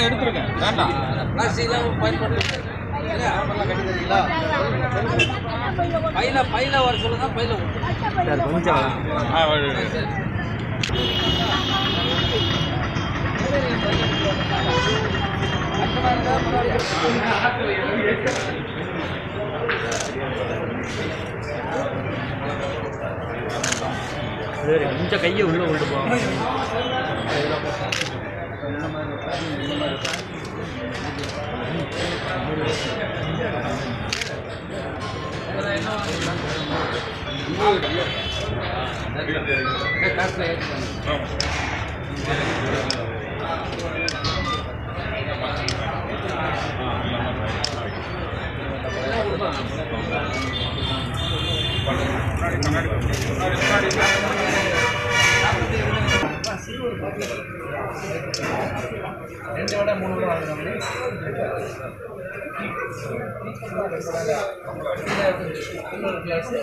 அதெல்லாம் எடுத்துருக்கேன் வேண்டாம் பிளாஸ்டிக்லாம் பயன்படுத்த பையில பையில வர சொல்லுங்க பையில சார் கொஞ்சம் ஆ, வழி, வழி. சரி கொஞ்சம் கையை உள்ள கொண்டு போங்க ரெண்டு விட மூணு விட வாங்குறாங்க இன்னொரு கிளாஸ்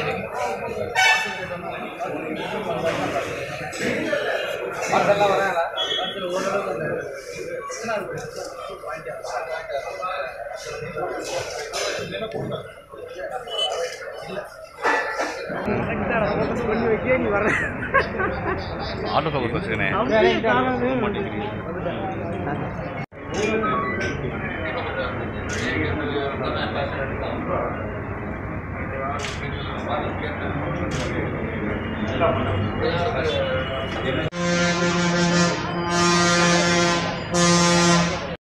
பார்சல்லாம் வராங்களா பார்சல் ஓரளவுக்கு ஆட்டோ ஃபோக்கஸ் வச்சுக்கணே